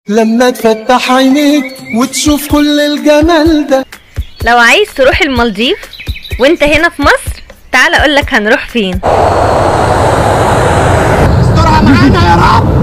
لما تفتح عينيك وتشوف كل الجمال ده لو عايز تروح المالديف وانت هنا في مصر تعال اقولك هنروح فين استرها معانا يا رب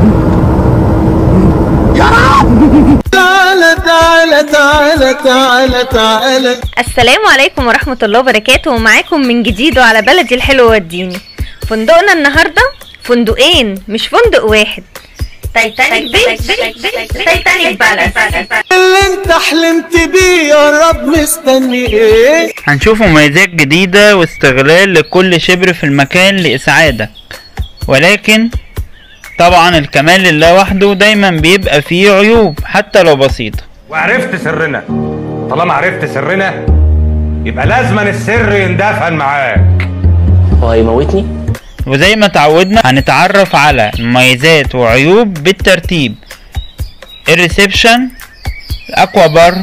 يا رب تعالى تعالى تعالى تعالى تعالى السلام عليكم ورحمة الله وبركاته ومعاكم من جديد وعلى بلدي الحلو وديني فندقنا النهاردة فندقين مش فندق واحد تايتانيك بيتش تايتانيك بالاس اللي انت حلمت بيه يا رب مستني ايه هنشوف مميزات جديدة واستغلال لكل شبر في المكان لإسعادك ولكن طبعا الكمال لله وحده دايما بيبقى فيه عيوب حتى لو بسيطة وعرفت سرنا طالما عرفت سرنا يبقى لازما السر يندفن معاك هو هيموتني وزي ما تعودنا هنتعرف على مميزات وعيوب بالترتيب الريسبشن الاكوا بارك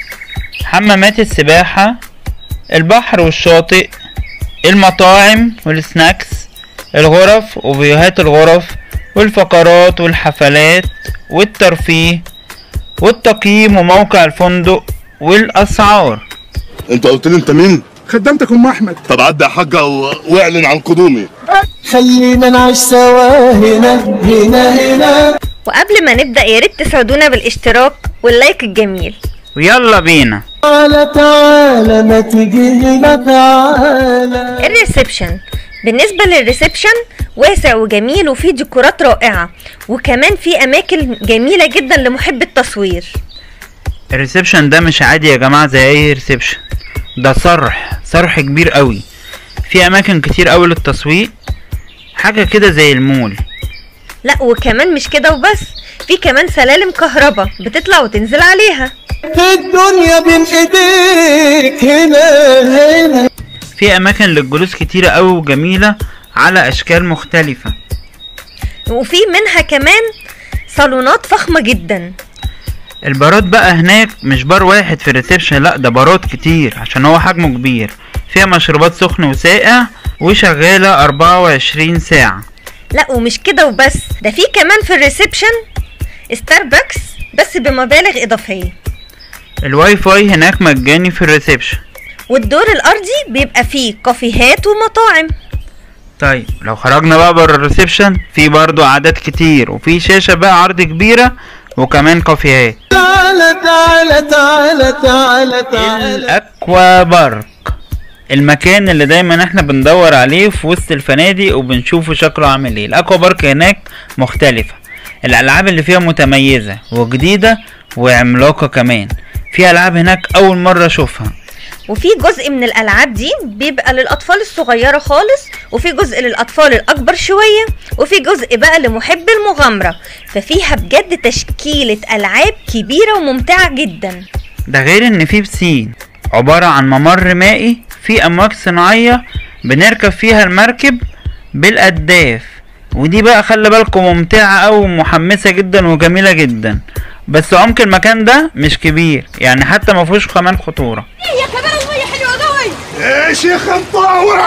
حمامات السباحة البحر والشاطئ المطاعم والسناكس الغرف وفيوهات الغرف والفقرات والحفلات والترفيه والتقييم وموقع الفندق والأسعار انت قلت لي انت مين؟ خدمتك ام احمد طب عدي يا حاجة و- واعلن عن قدومي خلينا نعيش سوا هنا هنا هنا وقبل ما نبدأ يا ريت تسعدونا بالاشتراك واللايك الجميل ويلا بينا تعالى تعالى ما تيجي هنا تعالى الريسبشن بالنسبة للريسبشن واسع وجميل وفيه ديكورات رائعة وكمان فيه أماكن جميلة جدا لمحب التصوير الريسبشن ده مش عادي يا جماعة زي اي ريسبشن ده صرح صرح كبير قوي في اماكن كتير قوي للتصوير حاجة كده زي المول لا وكمان مش كده وبس في كمان سلالم كهرباء بتطلع وتنزل عليها الدنيا بين ايديك هنا هنا في اماكن للجلوس كتيرة قوي وجميلة على اشكال مختلفة وفي منها كمان صالونات فخمة جدا البارات بقى هناك مش بار واحد في الريسبشن لا ده بارات كتير عشان هو حجمه كبير فيها مشروبات سخن وساقع وشغالة 24 ساعة لا ومش كده وبس ده في كمان في الريسبشن ستاربكس بس بمبالغ إضافية الواي فاي هناك مجاني في الريسبشن والدور الأرضي بيبقى فيه كافيهات ومطاعم طيب لو خرجنا بقى بره الريسبشن في برضو عدد كتير وفي شاشة بقى عرض كبيرة وكمان كافيهات تعالى تعالى تعالى تعالى تعالى الاكوا بارك المكان اللي دايما احنا بندور عليه في وسط الفنادق وبنشوفه شكله عامل ايه الاكوا بارك هناك مختلفة الالعاب اللي فيها متميزة وجديدة وعملاقة كمان في العاب هناك اول مرة اشوفها وفي جزء من الألعاب دي بيبقى للأطفال الصغيرة خالص وفي جزء للأطفال الأكبر شوية وفي جزء بقى لمحب المغامرة ففيها بجد تشكيلة ألعاب كبيرة وممتعة جدا ده غير ان في بسين عبارة عن ممر مائي في امواج صناعية بنركب فيها المركب بالقداف ودي بقى خلي بالكم ممتعة او ومحمسة جدا وجميلة جدا بس عمق المكان ده مش كبير يعني حتى ما فيهوش كمان خطورة يا شيخ مطاوع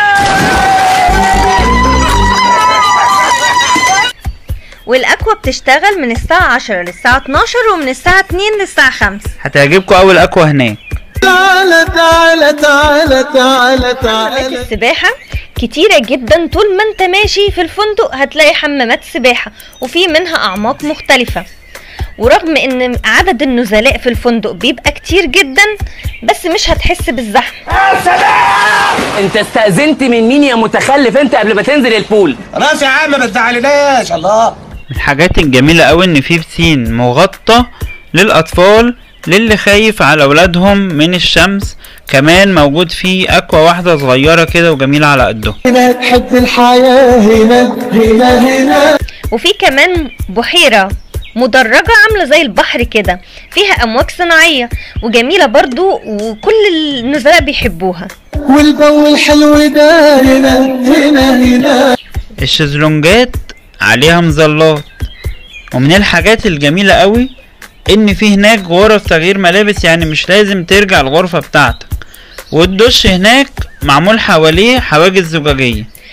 والأكوا بتشتغل من الساعة 10 للساعة 12 ومن الساعة 2 للساعة 5 هتعجبكم اول اكوا هناك تعالى تعالى تعالى تعالى حمامات تعالى السباحة كتيرة جدا طول ما انت ماشي في الفندق هتلاقي حمامات سباحة وفي منها أعماق مختلفة ورغم ان عدد النزلاء في الفندق بيبقى كتير جدا بس مش هتحس بالزحمة انت استأذنت من مين يا متخلف انت قبل ما تنزل البول خلاص يا عم ما تزعلناش الله من الحاجات الجميلة أوي إن في بسين مغطى للأطفال للي خايف على أولادهم من الشمس كمان موجود فيه أكوا واحدة صغيرة كده وجميلة على قدهم هنا تحب الحياة هنا هنا هنا وفي كمان بحيرة مدرجة عاملة زي البحر كده فيها أمواج صناعية وجميلة برضو وكل النزلاء بيحبوها والجو الحلو ده هنا هنا هنا الشезлونجات عليها مظلات ومن الحاجات الجميلة أوي إن في هناك غرف تغيير ملابس يعني مش لازم ترجع الغرفة بتاعتك والدش هناك معمول حواليه حواجز زجاجية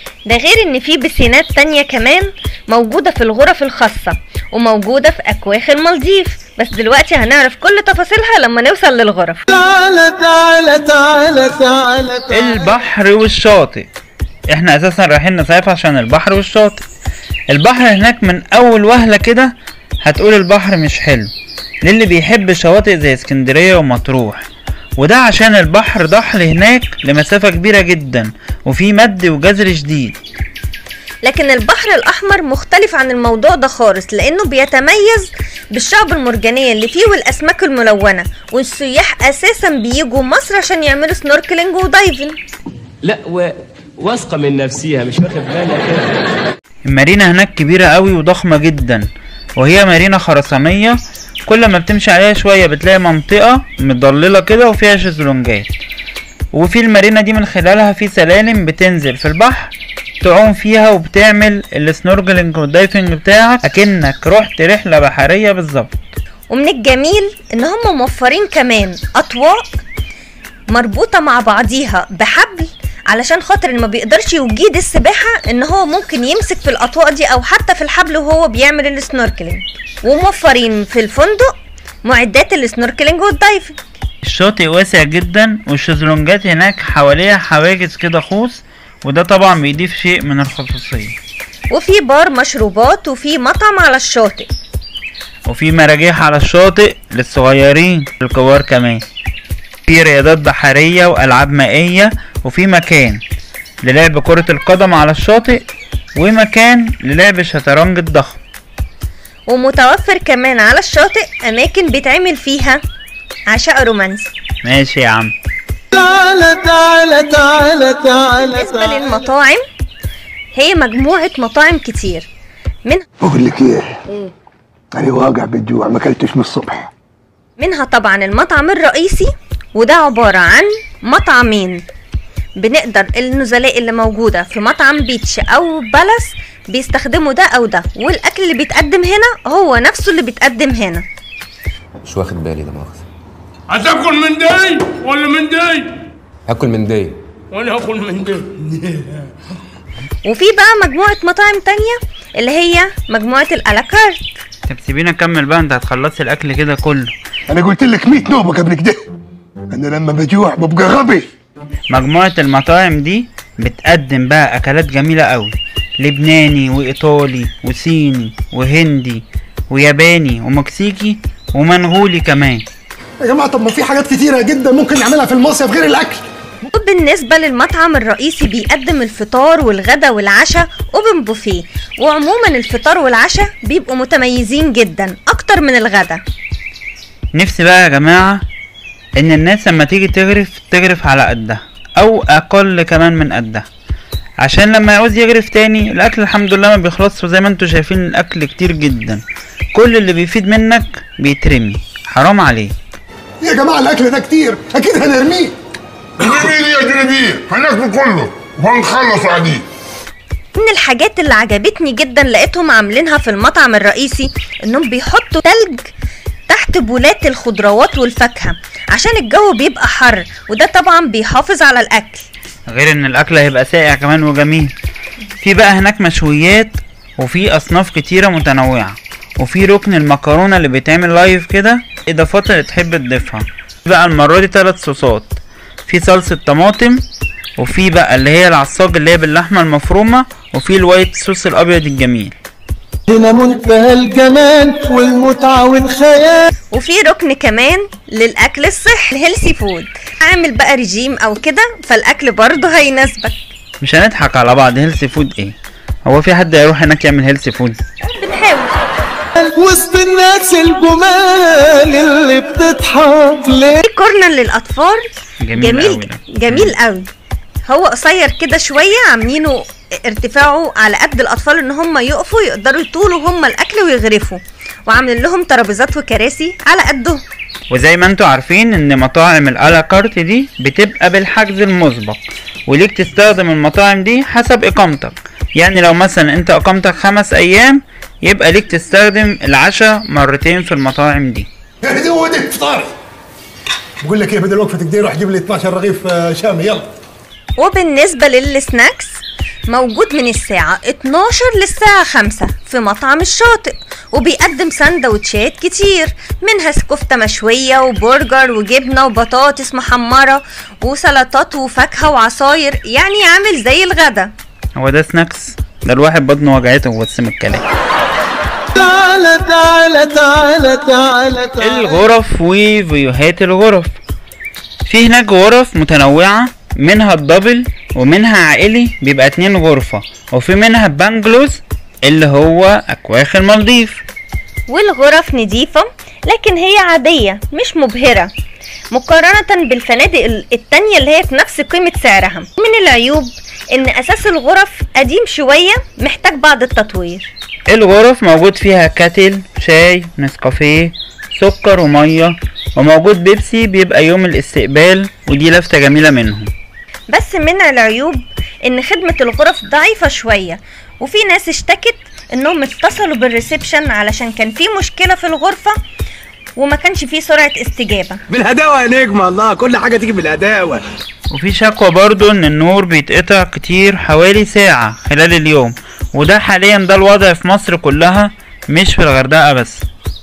ده غير ان في بسينات تانية كمان موجودة في الغرف الخاصة وموجودة في اكواخ المالديف بس دلوقتي هنعرف كل تفاصيلها لما نوصل للغرف تعالى تعالى تعالى تعالى تعالى البحر والشاطئ احنا اساسا رايحين نصيف عشان البحر والشاطئ البحر هناك من اول وهلة كده هتقول البحر مش حلو للي بيحب شواطئ زي اسكندرية ومطروح وده عشان البحر ضحل هناك لمسافة كبيرة جدا وفي مد وجزر شديد لكن البحر الأحمر مختلف عن الموضوع ده خالص لأنه بيتميز بالشعب المرجانية اللي فيه والأسماك الملونة والسياح أساسا بيجوا مصر عشان يعملوا سنوركلينج ودايفنج لا و... واثقه من نفسها مش واخد بالك المارينا هناك كبيرة قوي وضخمة جدا وهي مارينا خرسانية كل ما بتمشي عليها شوية بتلاقي منطقة مضللة كده وفيها شезлونجات وفي المارينا دي من خلالها في سلالم بتنزل في البحر تعوم فيها وبتعمل السنوركلينج والدايفنج بتاعك اكنك رحت رحلة بحرية بالظبط ومن الجميل إن هم موفرين كمان أطواق مربوطة مع بعضيها بحبل علشان خاطر اللي ما بيقدرش يجيد السباحة ان هو ممكن يمسك في الاطواق دي او حتى في الحبل وهو بيعمل السنوركلينج وموفرين في الفندق معدات السنوركلينج والدايفنج الشاطئ واسع جدا والشезлونجات هناك حواليها حواجز كده خوص وده طبعا بيضيف شيء من الخصوصية وفي بار مشروبات وفي مطعم على الشاطئ وفي مراجيح على الشاطئ للصغيرين الكبار كمان في رياضات بحرية وألعاب مائية وفي مكان للعب كرة القدم على الشاطئ ومكان للعب الشطرنج الضخم ومتوفر كمان على الشاطئ اماكن بيتعمل فيها عشاء رومانسي ماشي يا عم تعالى تعالى تعالى تعالى بالنسبة للمطاعم هي مجموعة مطاعم كتير من بقول لك ايه انا واقع بالجوع ما اكلتش من الصبح منها طبعا المطعم الرئيسي وده عبارة عن مطعمين بنقدر النزلاء اللي موجودة في مطعم بيتش أو بلس بيستخدموا ده أو ده والأكل اللي بيتقدم هنا هو نفسه اللي بيتقدم هنا مش واخد بالي ده مؤاخذة هتاكل من دي ولا من دي هاكل من دي وانا هاكل من دي وفي بقى مجموعة مطاعم تانية اللي هي مجموعة الألاكارت طب سيبينا نكمل بقى انت هتخلصي الأكل كده كله انا قلت لك 100 نوبه قبل كده انا لما بجوع ببقى غبي مجموعة المطاعم دي بتقدم بقى أكلات جميلة أوي لبناني وإيطالي وصيني وهندي وياباني ومكسيكي ومنغولي كمان يا جماعه طب ما في حاجات كتيره جدا ممكن نعملها في المصيف غير الاكل وبالنسبة للمطعم الرئيسي بيقدم الفطار والغدا والعشاء اوبن بوفيه وعموما الفطار والعشاء بيبقوا متميزين جدا اكتر من الغدا نفسي بقى يا جماعة إن الناس لما تيجي تغرف تغرف على قدها أو أقل كمان من قدها عشان لما يعوز يغرف تاني الأكل الحمد لله ما بيخلصش وزي ما انتوا شايفين الأكل كتير جدا كل اللي بيفيد منك بيترمي حرام عليه يا جماعه الاكل ده كتير اكيد هنرميه جنبيه يا جنبيه هناكله كله وهنخلص عليه من الحاجات اللي عجبتني جدا لقيتهم عاملينها في المطعم الرئيسي انهم بيحطوا تلج تحت بولات الخضروات والفاكهة عشان الجو بيبقى حر وده طبعا بيحافظ على الاكل غير ان الاكل هيبقى ساقع كمان وجميل في بقى هناك مشويات وفي اصناف كتيره متنوعه وفي ركن المكرونه اللي بيتعمل لايف كده اضافات اللي تحب تضيفها في بقى المره دي تلات صوصات في صلصه طماطم وفي بقى اللي هي العصاج اللي هي باللحمه المفرومه وفي الوايت صوص الابيض الجميل هنا منتهى الجمال والمتعة والخيال وفي ركن كمان للاكل الصحي الهيلثي فود عامل بقى رجيم او كده فالاكل برضه هيناسبك مش هنضحك على بعض هيلثي فود ايه هو في حد هيروح هناك يعمل هيلثي فود بنحاول وسط الناس الجمال اللي بتضحك ليه في كورنر للاطفال جميل أوي جميل ده. جميل قوي هو قصير كده شويه عاملينه ارتفاعه على قد الاطفال ان هم يقفوا يقدروا يطولوا هم الاكل ويغرفوا وعاملين لهم ترابيزات وكراسي على قدهم وزي ما انتوا عارفين ان مطاعم الالا كارت دي بتبقى بالحجز المسبق وليك تستخدم المطاعم دي حسب اقامتك يعني لو مثلا انت اقامتك خمس ايام يبقى ليك تستخدم العشاء مرتين في المطاعم دي ده هو ده فطاري بقول لك ايه بدل وقفه كده روح جيب لي 12 رغيف آه، شامي يلا وبالنسبه للسناكس موجود من الساعة 12 للساعة 5 في مطعم الشاطئ وبيقدم سندوتشات كتير منها كفتة مشوية وبرجر وجبنة وبطاطس محمرة وسلطات وفاكهة وعصاير يعني عامل زي الغدا هو ده سناكس ده الواحد بطنه وجعته بس من الكلام تعالى تعالى تعالى تعالى تعالى الغرف وفيوهات الغرف في هناك غرف متنوعة منها الدبل ومنها عائلي بيبقى اتنين غرفة وفي منها بانجلوز اللي هو أكواخ المالديف والغرف نظيفة لكن هي عادية مش مبهرة مقارنة بالفنادق ال- التانية اللي هي في نفس قيمة سعرها من العيوب ان اساس الغرف قديم شوية محتاج بعض التطوير الغرف موجود فيها كاتل شاي نسكافيه سكر ومية وموجود بيبسي بيبقى يوم الاستقبال ودي لفتة جميلة منهم بس من العيوب ان خدمة الغرف ضعيفة شوية وفي ناس اشتكت انهم اتصلوا بالريسبشن علشان كان في مشكلة في الغرفة وما كانش فيه سرعة استجابة بالهداوة يا نجم الله كل حاجة تيجي بالهداوة وفي شكوى برضو ان النور بيتقطع كتير حوالي ساعة خلال اليوم وده حاليا ده الوضع في مصر كلها مش في الغردقة بس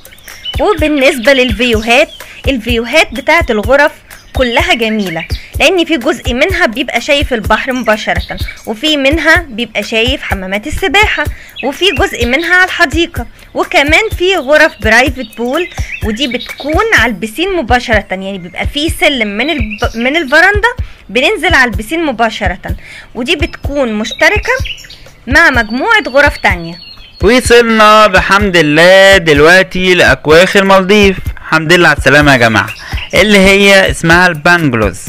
وبالنسبة للفيوهات الفيوهات بتاعة الغرف كلها جميلة لأن في جزء منها بيبقى شايف البحر مباشرة وفي منها بيبقى شايف حمامات السباحة وفي جزء منها على الحديقة وكمان في غرف برايفت بول ودي بتكون على البسين مباشرة يعني بيبقى في سلم من الب... من الفرندا بننزل على البسين مباشرة ودي بتكون مشتركة مع مجموعة غرف تانية وصلنا بحمد الله دلوقتي لأكواخ المالديف الحمد لله على السلامة يا جماعة اللي هي اسمها البانجلوز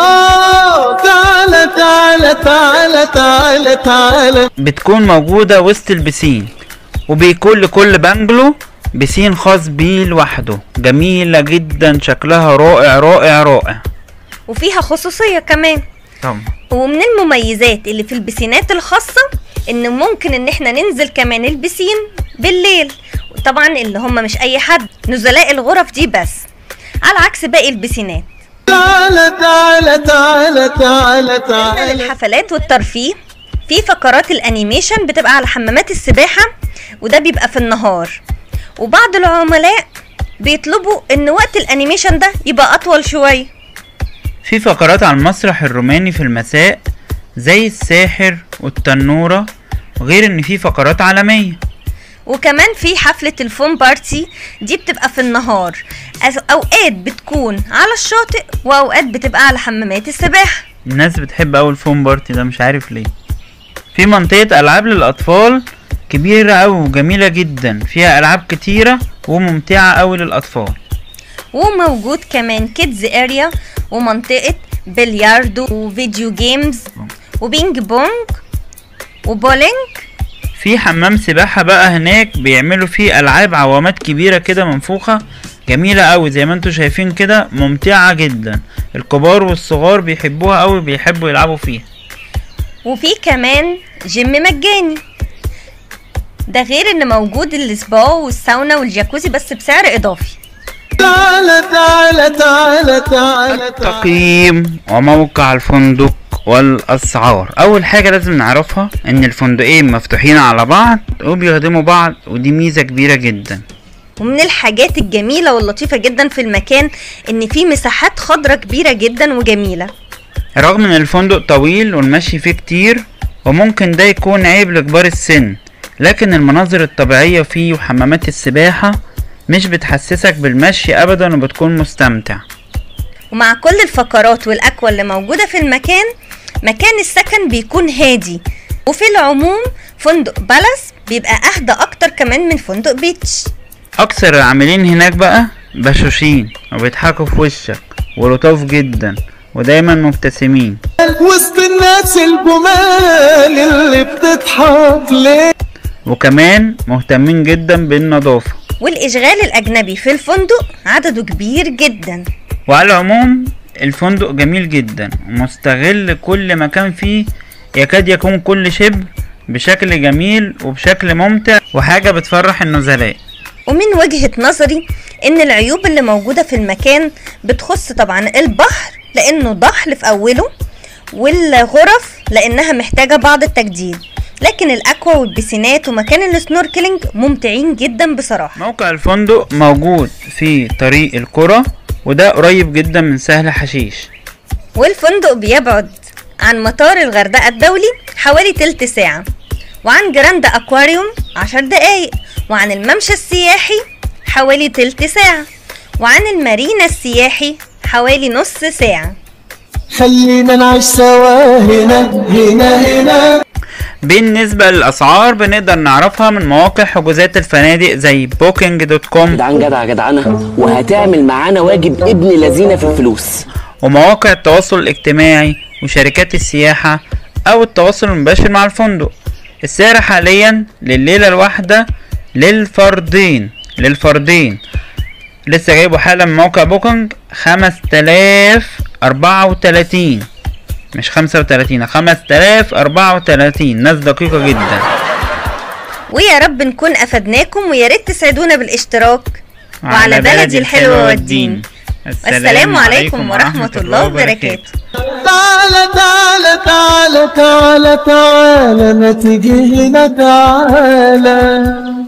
آه، تعالى تعالى تعالى تعالى تعالى بتكون موجودة وسط البسين وبيكون لكل بانجلو بسين خاص بيه لوحده جميلة جدا شكلها رائع رائع رائع وفيها خصوصية كمان طبعا ومن المميزات اللي في البسينات الخاصة ان ممكن ان احنا ننزل كمان البسين بالليل طبعا اللي هم مش اي حد نزلاء الغرف دي بس على عكس باقي البسينات تعالى تعالى تعالى تعالى تعالى الحفلات والترفيه في فقرات الانيميشن بتبقى على حمامات السباحة وده بيبقى في النهار وبعض العملاء بيطلبوا ان وقت الانيميشن ده يبقى اطول شوية في فقرات على المسرح الروماني في المساء زي الساحر والتنورة غير ان في فقرات عالمية وكمان في حفلة الفون بارتي دي بتبقى في النهار أس- أوقات بتكون على الشاطئ وأوقات بتبقى على حمامات السباحة الناس بتحب اوي الفون بارتي ده مش عارف ليه في منطقة العاب للاطفال كبيرة اوي وجميلة جدا فيها العاب كتيرة وممتعة اوي للاطفال وموجود كمان كيدز اريا ومنطقة بلياردو وفيديو جيمز وبينج بونج وبولينج في حمام سباحة بقى هناك بيعملوا فيه ألعاب عوامات كبيرة كده منفوخة جميلة أوي زي ما انتوا شايفين كده ممتعة جدا الكبار والصغار بيحبوها أوي بيحبوا يلعبوا فيها وفي كمان جيم مجاني ده غير ان موجود السبا والساونا والجاكوزي بس بسعر اضافي تعالى تعالى تعالى تعالى تقييم وموقع الفندق والأسعار أول حاجة لازم نعرفها إن الفندقين مفتوحين على بعض وبيخدموا بعض ودي ميزة كبيرة جدا ومن الحاجات الجميلة واللطيفة جدا في المكان ان في مساحات خضراء كبيرة جدا وجميلة رغم ان الفندق طويل والمشي فيه كتير وممكن ده يكون عيب لكبار السن لكن المناظر الطبيعية فيه وحمامات السباحة مش بتحسسك بالمشي ابدا وبتكون مستمتع ومع كل الفقرات والأكوى اللي موجودة في المكان مكان السكن بيكون هادي وفي العموم فندق بالاس بيبقى أهدى أكتر كمان من فندق بيتش اكثر العاملين هناك بقى بشوشين وبيضحكوا في وشك ولطاف جدا ودايما مبتسمين وسط الناس الجمال اللي بتضحك ليه وكمان مهتمين جدا بالنظافة والإشغال الأجنبي في الفندق عدده كبير جدا وعلى العموم الفندق جميل جدا ومستغل كل مكان فيه يكاد يكون كل شبر بشكل جميل وبشكل ممتع وحاجة بتفرح النزلاء ومن وجهة نظري إن العيوب اللي موجودة في المكان بتخص طبعا البحر لأنه ضحل في أوله والغرف لانها محتاجة بعض التجديد لكن الاكوا والبسينات ومكان السنوركلينج ممتعين جدا بصراحة موقع الفندق موجود في طريق القرى وده قريب جدا من سهل حشيش والفندق بيبعد عن مطار الغردقة الدولي حوالي تلت ساعة وعن جراند أكواريوم عشر دقايق وعن الممشى السياحي حوالي تلت ساعة وعن المارينا السياحي حوالي نص ساعة خلينا نعيش سوا هنا هنا هنا بالنسبة للأسعار بنقدر نعرفها من مواقع حجوزات الفنادق زي بوكينج دوت كوم جدعان جدع جدعانة وهتعمل معانا واجب ابن لذينه في الفلوس ومواقع التواصل الاجتماعي وشركات السياحة أو التواصل المباشر مع الفندق السعر حاليا لليلة الواحدة للفردين للفردين لسه جايبه حالا من موقع بوكينج خمس تلاف أربعة وتلاتين مش خمسة وتلاتين خمس تلاف أربعة وتلاتين ناس دقيقة جدا ويا رب نكون أفدناكم ويا ريت تسعدونا بالاشتراك وعلى بلدي الحلوة والدين السلام عليكم ورحمة الله وبركاته تعالى تعالى تعالى تعالى تعالى ما تيجي هنا تعالى